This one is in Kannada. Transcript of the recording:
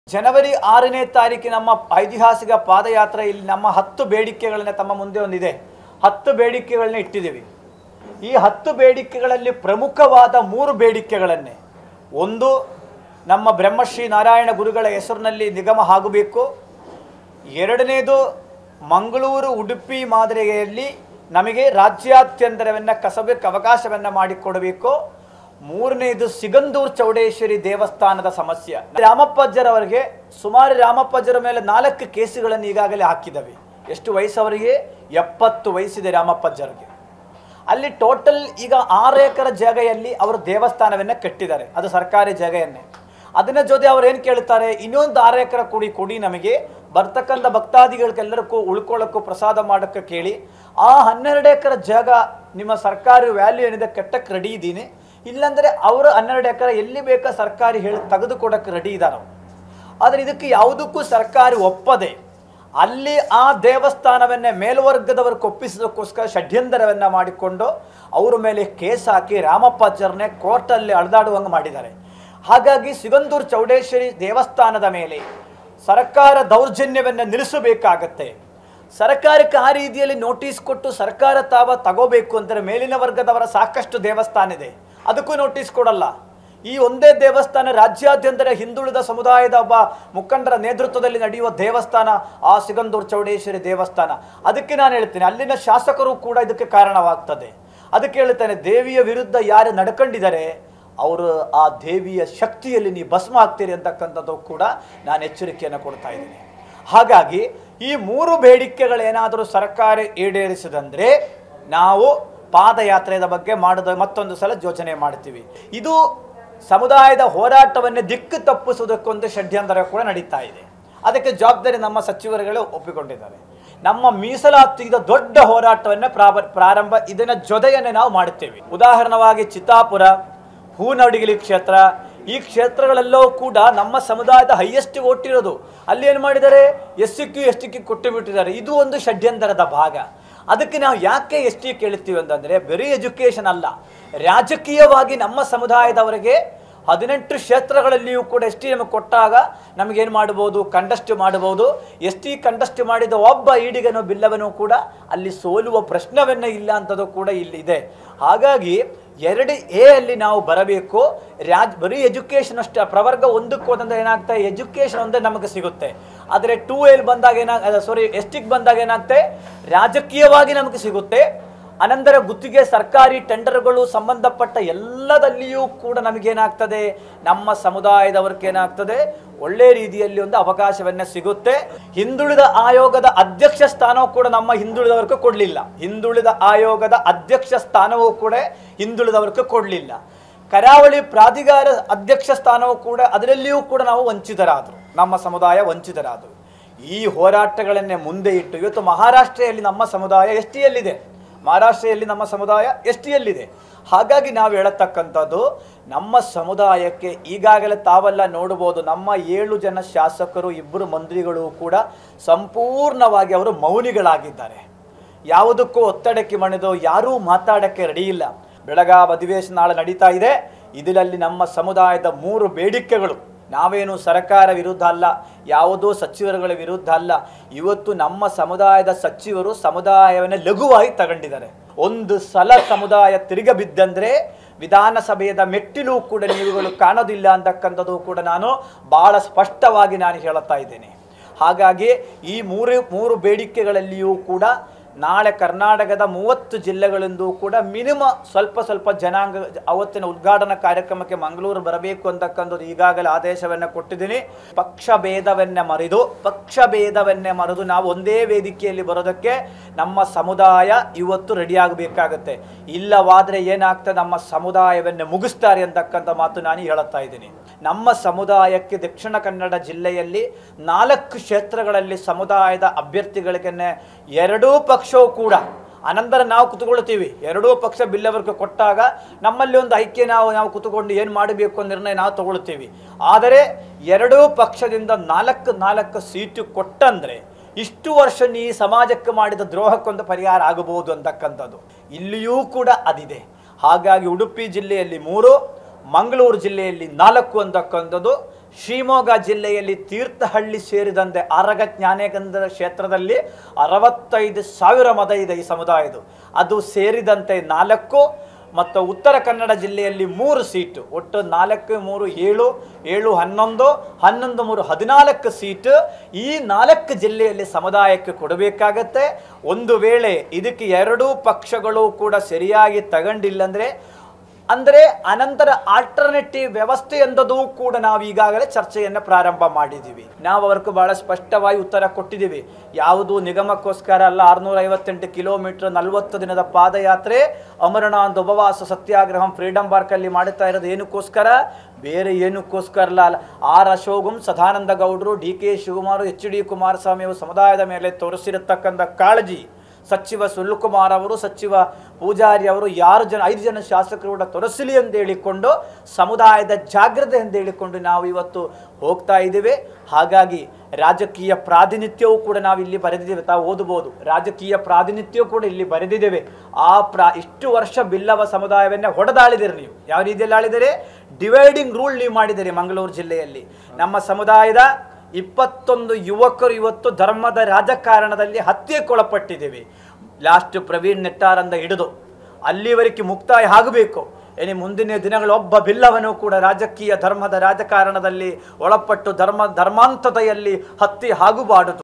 ಜನವರಿ ಆರನೇ ತಾರೀಕು ನಮ್ಮ ಐತಿಹಾಸಿಕ ಪಾದಯಾತ್ರೆ ಇಲ್ಲಿ ನಮ್ಮ ಹತ್ತು ಬೇಡಿಕೆಗಳನ್ನ ತಮ್ಮ ಮುಂದೆ ಒಂದಿದೆ ಹತ್ತು ಬೇಡಿಕೆಗಳನ್ನ ಇಟ್ಟಿದ್ದೀವಿ ಈ ಹತ್ತು ಬೇಡಿಕೆಗಳಲ್ಲಿ ಪ್ರಮುಖವಾದ ಮೂರು ಬೇಡಿಕೆಗಳನ್ನೇ ಒಂದು ನಮ್ಮ ಬ್ರಹ್ಮಶ್ರೀ ನಾರಾಯಣ ಗುರುಗಳ ಹೆಸರಿನಲ್ಲಿ ನಿಗಮ ಆಗಬೇಕು ಎರಡನೇದು ಮಂಗಳೂರು ಉಡುಪಿ ಮಾದರಿಯಲ್ಲಿ ನಮಗೆ ರಾಜ್ಯಾದ್ಯಂತರವನ್ನು ಕಸಬಕ್ಕೆ ಅವಕಾಶವನ್ನು ಮಾಡಿಕೊಡಬೇಕು ಮೂರನೇದು ಸಿಗಂದೂರು ಚೌಡೇಶ್ವರಿ ದೇವಸ್ಥಾನದ ಸಮಸ್ಯೆ ರಾಮಪ್ಪಜ್ಜರವರಿಗೆ ಸುಮಾರು ರಾಮಪ್ಪಜ್ಜರ ಮೇಲೆ ನಾಲ್ಕು ಕೇಸುಗಳನ್ನು ಈಗಾಗಲೇ ಹಾಕಿದವೆ ಎಷ್ಟು ವಯಸ್ಸವರಿಗೆ ಎಪ್ಪತ್ತು ವಯಸ್ಸಿದೆ ರಾಮಪ್ಪಜ್ಜರಿಗೆ ಅಲ್ಲಿ ಟೋಟಲ್ ಈಗ ಆರು ಎಕರೆ ಜಾಗೆಯಲ್ಲಿ ಅವರು ದೇವಸ್ಥಾನವನ್ನು ಕಟ್ಟಿದ್ದಾರೆ ಅದು ಸರ್ಕಾರಿ ಜಾಗೆಯನ್ನೇ ಅದನ್ನ ಜೊತೆ ಅವ್ರು ಏನು ಕೇಳ್ತಾರೆ ಇನ್ನೊಂದು ಆರು ಎಕರೆ ಕೊಡಿ ಕೊಡಿ ನಮಗೆ ಬರ್ತಕ್ಕಂಥ ಭಕ್ತಾದಿಗಳಿಗೆಲ್ಲರಿಗೂ ಉಳ್ಕೊಳ್ಳೋಕ್ಕೂ ಪ್ರಸಾದ ಮಾಡೋಕ್ಕೆ ಕೇಳಿ ಆ ಹನ್ನೆರಡು ಎಕರೆ ಜಾಗ ನಿಮ್ಮ ಸರ್ಕಾರಿ ವ್ಯಾಲ್ಯೂ ಏನಿದೆ ಕಟ್ಟಕ್ಕೆ ರೆಡಿ ಇದ್ದೀನಿ ಇಲ್ಲಾಂದರೆ ಅವರು ಹನ್ನೆರಡು ಎಕರೆ ಎಲ್ಲಿ ಬೇಕಾ ಸರ್ಕಾರಿ ಹೇಳಿ ತೆಗೆದುಕೊಡಕ್ಕೆ ರೆಡಿ ಇದ್ದಾರೆ ಅವ್ರು. ಆದರೆ ಇದಕ್ಕೆ ಯಾವುದಕ್ಕೂ ಸರ್ಕಾರ ಒಪ್ಪದೆ ಅಲ್ಲಿ ಆ ದೇವಸ್ಥಾನವನ್ನೇ ಮೇಲ್ವರ್ಗದವರಿಗೆ ಒಪ್ಪಿಸೋದಕ್ಕೋಸ್ಕರ ಷಡ್ಯಂತರವನ್ನು ಮಾಡಿಕೊಂಡು ಅವರ ಮೇಲೆ ಕೇಸ್ ಹಾಕಿ ರಾಮಪ್ಪಾಚಾರ್ಯನೇ ಕೋರ್ಟಲ್ಲಿ ಅಳೆದಾಡುವಂಗೆ ಮಾಡಿದ್ದಾರೆ ಹಾಗಾಗಿ ಸಿಗಂದೂರು ಚೌಡೇಶ್ವರಿ ದೇವಸ್ಥಾನದ ಮೇಲೆ ಸರ್ಕಾರ ದೌರ್ಜನ್ಯವನ್ನು ನಿಲ್ಲಿಸಬೇಕಾಗತ್ತೆ ಸರ್ಕಾರಕ್ಕೆ ಆ ರೀತಿಯಲ್ಲಿ ನೋಟಿಸ್ ಕೊಟ್ಟು ಸರ್ಕಾರ ತಾವ ತಗೋಬೇಕು ಅಂದರೆ ಮೇಲಿನ ವರ್ಗದವರ ಸಾಕಷ್ಟು ದೇವಸ್ಥಾನ ಇದೆ ಅದಕ್ಕೂ ನೋಟಿಸ್ ಕೊಡಲ್ಲ ಈ ಒಂದೇ ದೇವಸ್ಥಾನ ರಾಜ್ಯಾದ್ಯಂತರ ಹಿಂದುಳಿದ ಸಮುದಾಯದ ಒಬ್ಬ ಮುಖಂಡರ ನೇತೃತ್ವದಲ್ಲಿ ನಡೆಯುವ ದೇವಸ್ಥಾನ ಆ ಸಿಗಂದೂರು ಚೌಡೇಶ್ವರಿ ದೇವಸ್ಥಾನ ಅದಕ್ಕೆ ನಾನು ಹೇಳ್ತೇನೆ ಅಲ್ಲಿನ ಶಾಸಕರು ಕೂಡ ಇದಕ್ಕೆ ಕಾರಣವಾಗ್ತದೆ ಅದಕ್ಕೆ ಹೇಳ್ತೇನೆ ದೇವಿಯ ವಿರುದ್ಧ ಯಾರು ನಡ್ಕೊಂಡಿದ್ದಾರೆ ಅವರು ಆ ದೇವಿಯ ಶಕ್ತಿಯಲ್ಲಿ ನೀವು ಭಸ್ಮ ಆಗ್ತೀರಿ ಅಂತಕ್ಕಂಥದ್ದು ಕೂಡ ನಾನು ಎಚ್ಚರಿಕೆಯನ್ನು ಕೊಡ್ತಾ ಇದ್ದೀನಿ ಹಾಗಾಗಿ ಈ ಮೂರು ಬೇಡಿಕೆಗಳೇನಾದರೂ ಸರ್ಕಾರ ಈಡೇರಿಸಿದಂದ್ರೆ ನಾವು ಪಾದಯಾತ್ರೆಯ ಬಗ್ಗೆ ಮಾಡೋದು ಮತ್ತೊಂದು ಸಲ ಯೋಚನೆ ಮಾಡ್ತೀವಿ ಇದು ಸಮುದಾಯದ ಹೋರಾಟವನ್ನೇ ದಿಕ್ಕು ತಪ್ಪಿಸುವುದಕ್ಕೊಂದು ಷಡ್ಯಂತರ ಕೂಡ ನಡೀತಾ ಇದೆ ಅದಕ್ಕೆ ಜವಾಬ್ದಾರಿ ನಮ್ಮ ಸಚಿವರುಗಳು ಒಪ್ಪಿಕೊಂಡಿದ್ದಾರೆ ನಮ್ಮ ಮೀಸಲಾತಿದ ದೊಡ್ಡ ಹೋರಾಟವನ್ನ ಪ್ರಾರ- ಪ್ರಾರಂಭ ಇದನ್ನ ಜೊತೆಯನ್ನೇ ನಾವು ಮಾಡುತ್ತೇವೆ ಉದಾಹರಣವಾಗಿ ಚಿತ್ತಾಪುರ ಹೂನಡಿಗಲಿ ಕ್ಷೇತ್ರ ಈ ಕ್ಷೇತ್ರಗಳೆಲ್ಲವೂ ಕೂಡ ನಮ್ಮ ಸಮುದಾಯದ ಹೈಯೆಸ್ಟ್ ಇರೋದು ಅಲ್ಲಿ ಏನು ಮಾಡಿದ್ದಾರೆ S C Q S T Q ಕೊಟ್ಟು ಬಿಟ್ಟಿದ್ದಾರೆ ಇದು ಒಂದು ಷಡ್ಯಂತರದ ಭಾಗ ಅದಕ್ಕೆ ನಾವು ಯಾಕೆ ಎಸ್ ಟಿ ಕೇಳುತ್ತೀವಿ ಅಂತಂದರೆ ಬರೀ ಎಜುಕೇಷನ್ ಅಲ್ಲ ರಾಜಕೀಯವಾಗಿ ನಮ್ಮ ಸಮುದಾಯದವರಿಗೆ ಹದಿನೆಂಟು ಕ್ಷೇತ್ರಗಳಲ್ಲಿಯೂ ಕೂಡ ಎಸ್ ಟಿ ನಮಗೆ ಕೊಟ್ಟಾಗ ನಮಗೇನು ಮಾಡ್ಬೋದು ಕಂಡಸ್ಟ್ ಮಾಡ್ಬೋದು ಎಸ್ ಟಿ ಕಂಡಸ್ಟ್ ಮಾಡಿದ ಒಬ್ಬ ಈಡಿಗನೋ ಬಿಲ್ಲವನೂ ಕೂಡ ಅಲ್ಲಿ ಸೋಲುವ ಪ್ರಶ್ನವನ್ನೇ ಇಲ್ಲ ಅಂತದ್ದು ಕೂಡ ಇಲ್ಲಿದೆ ಹಾಗಾಗಿ ಎರಡು ಎ ಅಲ್ಲಿ ನಾವು ಬರಬೇಕು ರಾಜ್ ಬರೀ ಎಜುಕೇಷನ್ ಅಷ್ಟೇ ಪ್ರವರ್ಗ ಒಂದಕ್ಕೆ ಹೋದಂದ್ರೆ ಏನಾಗ್ತದೆ ಎಜುಕೇಷನ್ ಒಂದೇ ನಮಗೆ ಸಿಗುತ್ತೆ ಆದರೆ ಟೂ ಎಲ್ ಬಂದಾಗ ಏನಾಗ ಸಾರಿ ಎಸ್ಟಿಗೆ ಬಂದಾಗ ಏನಾಗ್ತದೆ ರಾಜಕೀಯವಾಗಿ ನಮಗೆ ಸಿಗುತ್ತೆ ಅನಂತರ ಗುತ್ತಿಗೆ ಸರ್ಕಾರಿ ಟೆಂಡರ್ಗಳು ಸಂಬಂಧಪಟ್ಟ ಎಲ್ಲದಲ್ಲಿಯೂ ಕೂಡ ನಮಗೇನಾಗ್ತದೆ ನಮ್ಮ ಸಮುದಾಯದವರಿಗೆ ಏನಾಗ್ತದೆ ಒಳ್ಳೆ ರೀತಿಯಲ್ಲಿ ಒಂದು ಅವಕಾಶವನ್ನ ಸಿಗುತ್ತೆ ಹಿಂದುಳಿದ ಆಯೋಗದ ಅಧ್ಯಕ್ಷ ಸ್ಥಾನವೂ ಕೂಡ ನಮ್ಮ ಹಿಂದುಳಿದವರಿಗೆ ಕೊಡಲಿಲ್ಲ ಹಿಂದುಳಿದ ಆಯೋಗದ ಅಧ್ಯಕ್ಷ ಸ್ಥಾನವೂ ಕೂಡ ಹಿಂದುಳಿದವರಿಗೆ ಕೊಡಲಿಲ್ಲ ಕರಾವಳಿ ಪ್ರಾಧಿಕಾರ ಅಧ್ಯಕ್ಷ ಸ್ಥಾನವೂ ಕೂಡ ಅದರಲ್ಲಿಯೂ ಕೂಡ ನಾವು ವಂಚಿತರಾದರು ನಮ್ಮ ಸಮುದಾಯ ವಂಚಿತರಾದರು ಈ ಹೋರಾಟಗಳನ್ನೇ ಮುಂದೆ ಇಟ್ಟು ಇವತ್ತು ಮಹಾರಾಷ್ಟ್ರೆಯಲ್ಲಿ ನಮ್ಮ ಸಮುದಾಯ ಎಸ್ ಟಿಯಲ್ಲಿದೆ ಮಹಾರಾಷ್ಟ್ರೆಯಲ್ಲಿ ನಮ್ಮ ಸಮುದಾಯ ಎಸ್ ಟಿಯಲ್ಲಿದೆ ಹಾಗಾಗಿ ನಾವು ಹೇಳತಕ್ಕಂಥದ್ದು ನಮ್ಮ ಸಮುದಾಯಕ್ಕೆ ಈಗಾಗಲೇ ತಾವೆಲ್ಲ ನೋಡ್ಬೋದು ನಮ್ಮ ಏಳು ಜನ ಶಾಸಕರು ಇಬ್ಬರು ಮಂತ್ರಿಗಳು ಕೂಡ ಸಂಪೂರ್ಣವಾಗಿ ಅವರು ಮೌನಿಗಳಾಗಿದ್ದಾರೆ ಯಾವುದಕ್ಕೂ ಒತ್ತಡಕ್ಕೆ ಮಣಿದು ಯಾರೂ ಮಾತಾಡಕ್ಕೆ ರೆಡಿ ಇಲ್ಲ ಬೆಳಗಾವ್ ಅಧಿವೇಶನ ನಾಳೆ ನಡೀತಾ ಇದೆ ಇದರಲ್ಲಿ ನಮ್ಮ ಸಮುದಾಯದ ಮೂರು ಬೇಡಿಕೆಗಳು ನಾವೇನು ಸರ್ಕಾರ ವಿರುದ್ಧ ಅಲ್ಲ ಯಾವುದೋ ಸಚಿವರುಗಳ ವಿರುದ್ಧ ಅಲ್ಲ ಇವತ್ತು ನಮ್ಮ ಸಮುದಾಯದ ಸಚಿವರು ಸಮುದಾಯವನ್ನು ಲಘುವಾಗಿ ತಗೊಂಡಿದ್ದಾರೆ ಒಂದು ಸಲ ಸಮುದಾಯ ತಿರುಗ ಬಿದ್ದಂದ್ರೆ ವಿಧಾನಸಭೆಯ ಮೆಟ್ಟಿಲು ಕೂಡ ನೀವುಗಳು ಕಾಣೋದಿಲ್ಲ ಅಂತಕ್ಕಂಥದ್ದು ಕೂಡ ನಾನು ಬಹಳ ಸ್ಪಷ್ಟವಾಗಿ ನಾನು ಹೇಳುತ್ತಾ ಇದ್ದೇನೆ ಹಾಗಾಗಿ ಈ ಮೂರು ಮೂರು ಬೇಡಿಕೆಗಳಲ್ಲಿಯೂ ಕೂಡ ನಾಳೆ ಕರ್ನಾಟಕದ ಮೂವತ್ತು ಜಿಲ್ಲೆಗಳಿಂದ ಕೂಡ ಮಿನಿಮ ಸ್ವಲ್ಪ ಸ್ವಲ್ಪ ಜನಾಂಗ ಅವತ್ತಿನ ಉದ್ಘಾಟನಾ ಕಾರ್ಯಕ್ರಮಕ್ಕೆ ಮಂಗಳೂರು ಬರಬೇಕು ಅಂತಕ್ಕಂಥದ್ದು ಈಗಾಗಲೇ ಆದೇಶವನ್ನು ಕೊಟ್ಟಿದ್ದೀನಿ ಪಕ್ಷ ಭೇದವನ್ನೇ ಮರೆದು ಪಕ್ಷ ಭೇದವನ್ನೇ ಮರೆದು ನಾವು ಒಂದೇ ವೇದಿಕೆಯಲ್ಲಿ ಬರೋದಕ್ಕೆ ನಮ್ಮ ಸಮುದಾಯ ಇವತ್ತು ರೆಡಿ ಆಗಬೇಕಾಗತ್ತೆ ಇಲ್ಲವಾದರೆ ಏನಾಗ್ತದೆ ನಮ್ಮ ಸಮುದಾಯವನ್ನೇ ಮುಗಿಸ್ತಾರೆ ಅಂತಕ್ಕಂಥ ಮಾತು ನಾನು ಹೇಳುತ್ತಾ ಇದ್ದೀನಿ ನಮ್ಮ ಸಮುದಾಯಕ್ಕೆ ದಕ್ಷಿಣ ಕನ್ನಡ ಜಿಲ್ಲೆಯಲ್ಲಿ ನಾಲ್ಕು ಕ್ಷೇತ್ರಗಳಲ್ಲಿ ಸಮುದಾಯದ ಅಭ್ಯರ್ಥಿಗಳಿಗೆ ಎರಡೂ ಪಕ್ಷವೂ ಕೂಡ ಅನಂತರ ನಾವು ಕುತ್ಕೊಳ್ತೀವಿ ಎರಡೂ ಪಕ್ಷ ಬಿಲ್ಲವರ್ಗ ಕೊಟ್ಟಾಗ ನಮ್ಮಲ್ಲಿ ಒಂದು ಐಕ್ಯ ನಾವು ನಾವು ಕುತ್ಕೊಂಡು ಏನು ಮಾಡಬೇಕು ಅನ್ನೋ ನಿರ್ಣಯ ನಾವು ತಗೊಳ್ತೀವಿ ಆದರೆ ಎರಡೂ ಪಕ್ಷದಿಂದ ನಾಲ್ಕು ನಾಲ್ಕು ಸೀಟು ಕೊಟ್ಟಂದ್ರೆ ಇಷ್ಟು ವರ್ಷ ನೀ ಸಮಾಜಕ್ಕೆ ಮಾಡಿದ ದ್ರೋಹಕ್ಕೊಂದು ಪರಿಹಾರ ಆಗಬಹುದು ಅಂತಕ್ಕಂಥದ್ದು ಇಲ್ಲಿಯೂ ಕೂಡ ಅದಿದೆ ಹಾಗಾಗಿ ಉಡುಪಿ ಜಿಲ್ಲೆಯಲ್ಲಿ ಮೂರು ಮಂಗಳೂರು ಜಿಲ್ಲೆಯಲ್ಲಿ ನಾಲ್ಕು ಅಂತಕ್ಕಂಥದ್ದು ಶಿವಮೊಗ್ಗ ಜಿಲ್ಲೆಯಲ್ಲಿ ತೀರ್ಥಹಳ್ಳಿ ಸೇರಿದಂತೆ ಆರಗ ಜ್ಞಾನೇಗಂಧರ ಕ್ಷೇತ್ರದಲ್ಲಿ ಅರವತ್ತೈದು ಸಾವಿರ ಮತ ಇದೆ ಈ ಸಮುದಾಯದು ಅದು ಸೇರಿದಂತೆ ನಾಲ್ಕು ಮತ್ತು ಉತ್ತರ ಕನ್ನಡ ಜಿಲ್ಲೆಯಲ್ಲಿ ಮೂರು ಸೀಟು ಒಟ್ಟು ನಾಲ್ಕು ಮೂರು ಏಳು ಏಳು ಹನ್ನೊಂದು ಹನ್ನೊಂದು ಮೂರು ಹದಿನಾಲ್ಕು ಸೀಟು ಈ ನಾಲ್ಕು ಜಿಲ್ಲೆಯಲ್ಲಿ ಸಮುದಾಯಕ್ಕೆ ಕೊಡಬೇಕಾಗತ್ತೆ ಒಂದು ವೇಳೆ ಇದಕ್ಕೆ ಎರಡೂ ಪಕ್ಷಗಳು ಕೂಡ ಸರಿಯಾಗಿ ತಗೊಂಡಿಲ್ಲಂದ್ರೆ ಅಂದರೆ ಅನಂತರ ಆಲ್ಟರ್ನೇಟಿವ್ ವ್ಯವಸ್ಥೆ ಎಂದದೂ ಕೂಡ ನಾವು ಈಗಾಗಲೇ ಚರ್ಚೆಯನ್ನು ಪ್ರಾರಂಭ ಮಾಡಿದ್ದೀವಿ ನಾವು ಅವർക്ക് ಬಹಳ ಸ್ಪಷ್ಟವಾಗಿ ಉತ್ತರ ಕೊಟ್ಟಿದ್ದೀವಿ ಯಾವುದು ನಿಗಮಕ್ಕೋಸ್ಕರ ಅಲ್ಲ ಆರುನೂರ ಐವತ್ತೆಂಟು ಕಿಲೋಮೀಟರ್ ನಲವತ್ತು ದಿನದ ಪಾದಯಾತ್ರೆ ಅಮರನಾಥ್ ಉಪವಾಸ ಸತ್ಯಾಗ್ರಹ ಫ್ರೀಡಂ ಪಾರ್ಕಲ್ಲಿ ಮಾಡುತ್ತಾ ಇರೋದು ಏನಕ್ಕೋಸ್ಕರ ಬೇರೆ ಏನಕ್ಕೋಸ್ಕರ ಅಲ್ಲ ಆರ್ ಅಶೋಕಂ ಸದಾನಂದ ಗೌಡರು D K Shivakumar H D Kumaraswamy ಅವರು ಸಮುದಾಯದ ಮೇಲೆ ತೋರಿಸಿರತಕ್ಕಂಥ ಕಾಳಜಿ ಸಚಿವ ಸುಲ್ಲುಕುಮಾರ್ ಅವರು ಸಚಿವ ಪೂಜಾರಿ ಅವರು ಯಾರು ಜನ ಐದು ಜನ ಶಾಸಕರು ಕೂಡ ತೊರಸಲಿ ಎಂದು ಹೇಳಿಕೊಂಡು ಸಮುದಾಯದ ಜಾಗ್ರತೆ ಎಂದು ಹೇಳಿಕೊಂಡು ನಾವು ಇವತ್ತು ಹೋಗ್ತಾ ಇದ್ದೇವೆ ಹಾಗಾಗಿ ರಾಜಕೀಯ ಪ್ರಾತಿನಿಧ್ಯವೂ ಕೂಡ ನಾವು ಇಲ್ಲಿ ಬರೆದಿದ್ದೇವೆ ತಾವು ಓದಬಹುದು ರಾಜಕೀಯ ಪ್ರಾತಿನಿಧ್ಯವೂ ಕೂಡ ಇಲ್ಲಿ ಬರೆದಿದ್ದೇವೆ ಆ ಪ್ರಾ ಇಷ್ಟು ವರ್ಷ ಬಿಲ್ಲವ ಸಮುದಾಯವನ್ನೇ ಹೊಡೆದಾಳಿದಿರಿ ನೀವು ಯಾವ ರೀತಿಯಲ್ಲಿ ಆಳಿದರೆ ಡಿವೈಡಿಂಗ್ ರೂಲ್ ನೀವು ಮಾಡಿದ್ದೀರಿ ಮಂಗಳೂರು ಜಿಲ್ಲೆಯಲ್ಲಿ ನಮ್ಮ ಸಮುದಾಯದ ಇಪ್ಪತ್ತೊಂದು ಯುವಕರು ಇವತ್ತು ಧರ್ಮದ ರಾಜಕಾರಣದಲ್ಲಿ ಹತ್ಯೆಗೊಳಪಟ್ಟಿದ್ದೇವೆ ಲಾಸ್ಟ್ ಪ್ರವೀಣ್ ನೆಟ್ಟಾರಂದ ಹಿಡಿದು ಅಲ್ಲಿವರೆಗೆ ಮುಕ್ತಾಯ ಆಗಬೇಕು ಏನೇ ಮುಂದಿನ ದಿನಗಳು ಒಬ್ಬ ಬಿಲ್ಲವನು ಕೂಡ ರಾಜಕೀಯ ಧರ್ಮದ ರಾಜಕಾರಣದಲ್ಲಿ ಒಳಪಟ್ಟು ಧರ್ಮ ಧರ್ಮಾಂತತೆಯಲ್ಲಿ ಹತ್ಯೆ ಆಗಬಾರದು